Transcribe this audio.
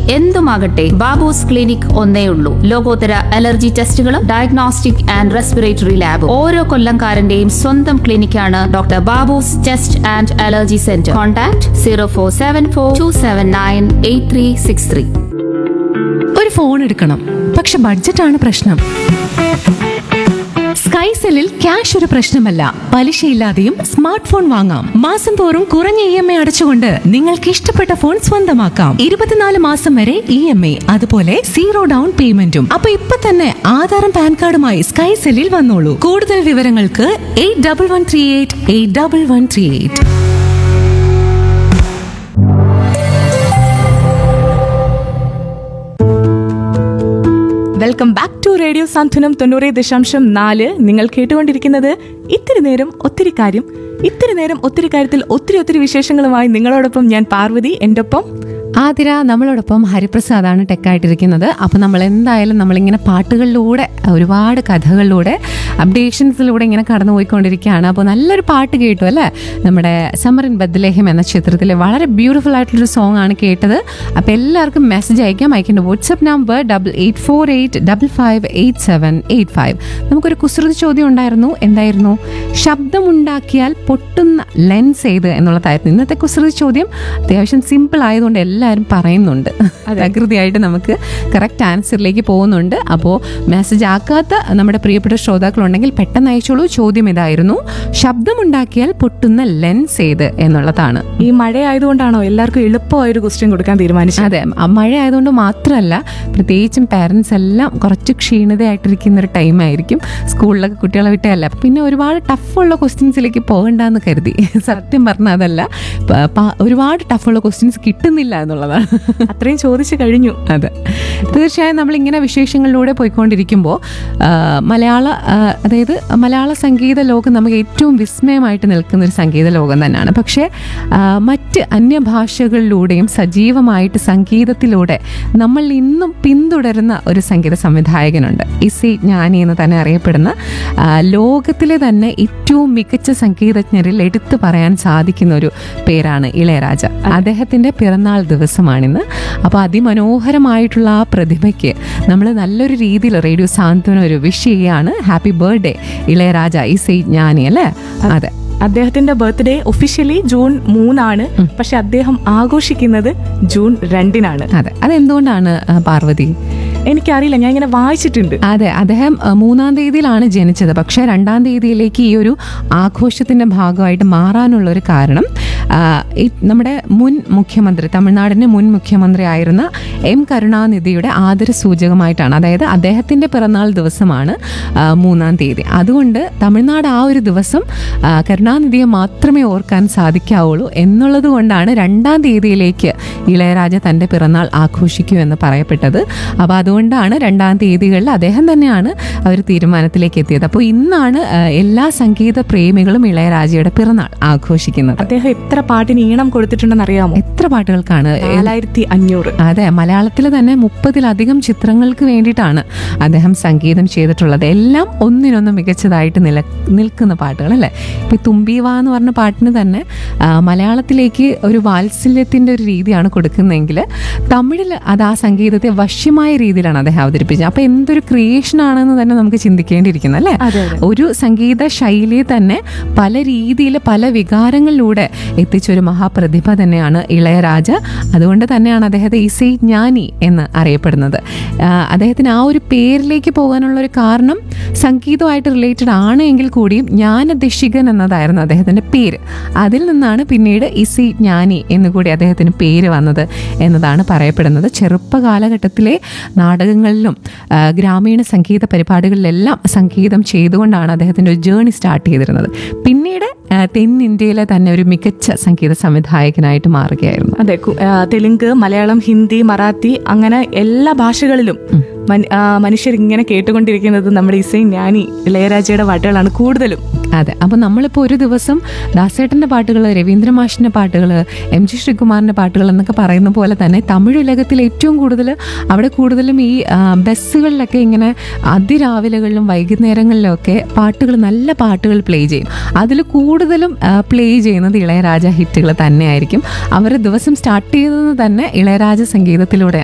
എന്തുമാകട്ടെ Babu's clinic ഒന്നേ ഉള്ളൂ ലോകോത്തര അലർജി ടെസ്റ്റുകളും ഡയഗ്നോസ്റ്റിക് ആൻഡ് റെസ്പിറേറ്ററി ലാബും ഓരോ കൊല്ലംകാരന്റെയും സ്വന്തം ക്ലിനിക്കാണ് doctor Babu's test and allergy centre contact zero four seven four two seven nine eight three six three ഒരു ഫോൺ എടുക്കണം പക്ഷെ ബഡ്ജറ്റാണ് പ്രശ്നം സ്കൈസെല്ലിൽ ക്യാഷ് ഒരു പ്രശ്നമല്ല പലിശയില്ലാതെയും സ്മാർട്ട് ഫോൺ വാങ്ങാം മാസം തോറും കുറഞ്ഞ ഇ എം ഐ അടച്ചുകൊണ്ട് നിങ്ങൾക്ക് ഇഷ്ടപ്പെട്ട ഫോൺ സ്വന്തമാക്കാം ഇരുപത്തിനാല് മാസം വരെ ഇ എം ഐ അതുപോലെ സീറോ ഡൗൺ പേയ്മെന്റും അപ്പൊ ഇപ്പൊ തന്നെ ആധാറും പാൻ കാർഡുമായി സ്കൈസെല്ലിൽ വന്നോളൂ കൂടുതൽ വിവരങ്ങൾക്ക് eight double one three eight eight double one three eight welcome back to radio Santhwanam തൊണ്ണൂറ് ദശാംശം നാല് നിങ്ങൾ കേട്ടുകൊണ്ടിരിക്കുന്നത് ഇത്തിരി നേരം ഒത്തിരി കാര്യം ഇത്തിരി നേരം ഒത്തിരി കാര്യത്തിൽ ഒത്തിരി ഒത്തിരി വിശേഷങ്ങളുമായി നിങ്ങളോടൊപ്പം ഞാൻ പാർവതി എൻ്റെ ഒപ്പം ആതിര നമ്മളോടൊപ്പം ഹരിപ്രസാദാണ് ടെക്കായിട്ടിരിക്കുന്നത് അപ്പോൾ നമ്മൾ എന്തായാലും നമ്മളിങ്ങനെ പാട്ടുകളിലൂടെ ഒരുപാട് കഥകളിലൂടെ അപ്ഡേഷൻസിലൂടെ ഇങ്ങനെ കടന്നു പോയിക്കൊണ്ടിരിക്കുകയാണ് അപ്പോൾ നല്ലൊരു പാട്ട് കേട്ടു അല്ലേ നമ്മുടെ സമറിൻ ബദ്ലേഹം എന്ന ചിത്രത്തിലെ വളരെ ബ്യൂട്ടിഫുൾ ആയിട്ടുള്ളൊരു സോങ് ആണ് കേട്ടത് അപ്പോൾ എല്ലാവർക്കും മെസ്സേജ് അയക്കാം അയക്കേണ്ട WhatsApp number double eight four eight double five eight seven eight five നമുക്കൊരു കുസൃതി ചോദ്യം ഉണ്ടായിരുന്നു എന്തായിരുന്നു ശബ്ദമുണ്ടാക്കിയാൽ പൊട്ടുന്ന ലെൻസ് ഏത് എന്നുള്ളതായിരുന്നു ഇന്നത്തെ കുസൃതി ചോദ്യം അത്യാവശ്യം സിമ്പിൾ ആയതുകൊണ്ട് എല്ലാവരും പറയുന്നുണ്ട് പ്രകൃതിയായിട്ട് നമുക്ക് കറക്റ്റ് ആൻസറിലേക്ക് പോകുന്നുണ്ട് അപ്പോൾ മെസ്സേജ് ആക്കാത്ത നമ്മുടെ പ്രിയപ്പെട്ട ശ്രോതാക്കളുണ്ടെങ്കിൽ പെട്ടെന്ന് അയച്ചോളൂ ചോദ്യം ഇതായിരുന്നു ശബ്ദമുണ്ടാക്കിയാൽ പൊട്ടുന്ന ലെൻസ് ഏത് എന്നുള്ളതാണ് ഈ മഴ ആയതുകൊണ്ടാണോ എല്ലാവർക്കും എളുപ്പമായ ഒരു ക്വസ്റ്റ്യൻ കൊടുക്കാൻ തീരുമാനിച്ചത് അതെ ആ മഴ ആയതുകൊണ്ട് മാത്രമല്ല പ്രത്യേകിച്ചും പാരൻസ് എല്ലാം കുറച്ച് ക്ഷീണിതയായിട്ടിരിക്കുന്ന ഒരു ടൈം ആയിരിക്കും സ്കൂളിലൊക്കെ കുട്ടികളെ വിട്ടല്ല പിന്നെ ഒരുപാട് ടഫുള്ള ക്വസ്റ്റ്യൻസിലേക്ക് പോകണ്ടെന്ന് കരുതി സത്യം പറഞ്ഞാൽ അതല്ല പ- പ- ഒരുപാട് ടഫുള്ള ക്വസ്റ്റ്യൻസ് കിട്ടുന്നില്ല എന്നുള്ളതാണ് അത്രയും ചോദിച്ചു കഴിഞ്ഞു അതെ തീർച്ചയായും നമ്മളിങ്ങനെ വിശേഷങ്ങളിലൂടെ പോയിക്കൊണ്ടിരിക്കുമ്പോൾ ആ, മലയാള ആ, അതായത് മലയാള സംഗീത ലോകം നമുക്ക് ഏറ്റവും വിസ്മയമായിട്ട് നിൽക്കുന്ന ഒരു സംഗീത ലോകം തന്നെയാണ് പക്ഷേ ആ, മറ്റ് അന്യഭാഷകളിലൂടെയും സജീവമായിട്ട് സംഗീതത്തിലൂടെ നമ്മൾ ഇന്നും പിന്തുടരുന്ന ഒരു സംഗീത സംവിധായകനുണ്ട് ഇസി ജ്ഞാനി എന്ന് തന്നെ അറിയപ്പെടുന്ന ആ, ലോകത്തിലെ തന്നെ ഏറ്റവും മികച്ച സംഗീതജ്ഞരിൽ എടുത്തു പറയാൻ സാധിക്കുന്ന ഒരു പേരാണ് ഇളയരാജ അദ്ദേഹത്തിൻ്റെ പിറന്നാൾ ദിവസമാണിന്ന് അപ്പോൾ അതിമനോഹരമായിട്ടുള്ള ആ പ്രതിഭയ്ക്ക് നമ്മൾ നല്ലൊരു രീതിയിൽ റേഡിയോ സാന്ത്വനം ഒരു വിഷ് ചെയ്യുകയാണ് ഹാപ്പി ബർത്ത്ഡേ ഇളയരാജ ഇസൈ ജ്ഞാനി അല്ലേ അതെ അദ്ദേഹത്തിന്റെ ബർത്ത്ഡേ ഒഫീഷ്യലി ജൂൺ മൂന്നാണ് പക്ഷെ അദ്ദേഹം ആഘോഷിക്കുന്നത് ജൂൺ രണ്ടിനാണ് അതെ അതെന്തുകൊണ്ടാണ് ആ, പാർവതി എനിക്കറിയില്ല ഞാൻ ഇങ്ങനെ വായിച്ചിട്ടുണ്ട് അതെ അദ്ദേഹം അഹ്, മൂന്നാം തീയതിയിലാണ് ജനിച്ചത് പക്ഷേ രണ്ടാം തീയതിയിലേക്ക് ഈ ഒരു ആഘോഷത്തിന്റെ ഭാഗമായിട്ട് മാറാനുള്ള ഒരു കാരണം ആ, ഈ നമ്മുടെ മുൻ മുഖ്യമന്ത്രി തമിഴ്നാടിന്റെ മുൻ മുഖ്യമന്ത്രി ആയിരുന്ന എം കരുണാനിധിയുടെ ആദര സൂചകമായിട്ടാണ് അതായത് അദ്ദേഹത്തിന്റെ പിറന്നാൾ ദിവസമാണ് ആ, മൂന്നാം തീയതി അതുകൊണ്ട് തമിഴ്നാട് ആ ഒരു ദിവസം ആ, കരുണാനിധിയെ മാത്രമേ ഓർക്കാൻ സാധിക്കാവുള്ളൂ എന്നുള്ളത് കൊണ്ടാണ് രണ്ടാം തീയതിയിലേക്ക് ഇളയരാജ തൻ്റെ പിറന്നാൾ ആഘോഷിക്കൂ എന്ന് പറയപ്പെട്ടത് അപ്പോൾ അതുകൊണ്ടാണ് രണ്ടാം തീയതികളിൽ അദ്ദേഹം തന്നെയാണ് ആ ഒരു തീരുമാനത്തിലേക്ക് എത്തിയത് അപ്പോൾ ഇന്നാണ് ആ, എല്ലാ സംഗീത പ്രേമികളും ഇളയരാജയുടെ പിറന്നാൾ ആഘോഷിക്കുന്നത് അദ്ദേഹം എത്ര പാട്ടിന് ഈണം കൊടുത്തിട്ടുണ്ടെന്ന് അറിയാമോ എത്ര പാട്ടുകൾക്കാണ് നാലായിരത്തി അഞ്ഞൂറ് അതെ മലയാളത്തിൽ തന്നെ മുപ്പതിലധികം ചിത്രങ്ങൾക്ക് വേണ്ടിയിട്ടാണ് അദ്ദേഹം സംഗീതം ചെയ്തിട്ടുള്ളത് എല്ലാം ഒന്നിനൊന്ന് മികച്ചതായിട്ട് നില നിൽക്കുന്ന പാട്ടുകൾ അല്ലേ ഇപ്പം തുമ്പീവ എന്ന് പറഞ്ഞ പാട്ടിന് തന്നെ ആ, മലയാളത്തിലേക്ക് ഒരു വാത്സല്യത്തിൻ്റെ ഒരു രീതിയാണ് കൊടുക്കുന്നതെങ്കിൽ തമിഴിൽ അത് ആ സംഗീതത്തെ വശ്യമായ രീതിയിലാണ് അദ്ദേഹം അവതരിപ്പിച്ചത് അപ്പോൾ എന്തൊരു ക്രിയേഷൻ ആണെന്ന് തന്നെ നമുക്ക് ചിന്തിക്കേണ്ടിയിരിക്കുന്നു അല്ലേ അതെ, അതെ. ഒരു സംഗീത ശൈലിയെ തന്നെ പല രീതിയിൽ പല വികാരങ്ങളിലൂടെ എത്തിച്ച ഒരു മഹാപ്രതിഭ തന്നെയാണ് ഇളയരാജ അതുകൊണ്ട് തന്നെയാണ് അദ്ദേഹത്തെ ഇസൈ ജ്ഞാനി എന്ന് അറിയപ്പെടുന്നത് ആ, അദ്ദേഹത്തിന് ആ ഒരു പേരിലേക്ക് പോകാനുള്ള ഒരു കാരണം സംഗീതമായിട്ട് റിലേറ്റഡ് ആണ് എങ്കിൽ കൂടിയും ജ്ഞാനദശികൻ എന്നതായിരുന്നു അദ്ദേഹത്തിൻ്റെ പേര് അതിൽ നിന്നാണ് പിന്നീട് ഇസൈ ജ്ഞാനി എന്നുകൂടി അദ്ദേഹത്തിന് പേര് വന്നത് എന്നതാണ് പറയപ്പെടുന്നത് ചെറുപ്പ കാലഘട്ടത്തിലെ നാടകങ്ങളിലും ആ, ഗ്രാമീണ സംഗീത പരിപാടികളിലെല്ലാം സംഗീതം ചെയ്തുകൊണ്ടാണ് അദ്ദേഹത്തിൻ്റെ ഒരു ജേണി സ്റ്റാർട്ട് ചെയ്തിരുന്നത് പിന്നീട് ആ, തെന്നിന്ത്യയിലെ തന്നെ ഒരു മികച്ച സംഗീത സംവിധായകനായിട്ട് മാറുകയായിരുന്നു അതെ കു- ആ, തെലുങ്ക് മലയാളം ഹിന്ദി മറാത്തി അങ്ങനെ എല്ലാ ഭാഷകളിലും മൻ- ആ, മനുഷ്യർ ഇങ്ങനെ കേട്ടുകൊണ്ടിരിക്കുന്നത് നമ്മുടെ ഇസൈ ജ്ഞാനി ഇളയരാജയുടെ പാട്ടുകളാണ് കൂടുതലും അതെ അപ്പം നമ്മളിപ്പോൾ ഒരു ദിവസം ദാസേട്ടൻ്റെ പാട്ടുകൾ രവീന്ദ്ര മാഷിൻ്റെ പാട്ടുകൾ എം ജി ശ്രീകുമാറിൻ്റെ പാട്ടുകൾ എന്നൊക്കെ പറയുന്ന പോലെ തന്നെ തമിഴ് ഉലകത്തിൽ ഏറ്റവും കൂടുതൽ അവിടെ കൂടുതലും ഈ ആ, ബസ്സുകളിലൊക്കെ ഇങ്ങനെ അതിരാവിലെകളിലും വൈകുന്നേരങ്ങളിലും ഒക്കെ പാട്ടുകൾ നല്ല പാട്ടുകൾ പ്ലേ ചെയ്യും അതിൽ കൂടുതലും പ്ലേ ചെയ്യുന്നത് ഇളയരാജ ഹിറ്റുകൾ തന്നെയായിരിക്കും അവർ ദിവസം സ്റ്റാർട്ട് ചെയ്തത് തന്നെ ഇളയരാജ സംഗീതത്തിലൂടെ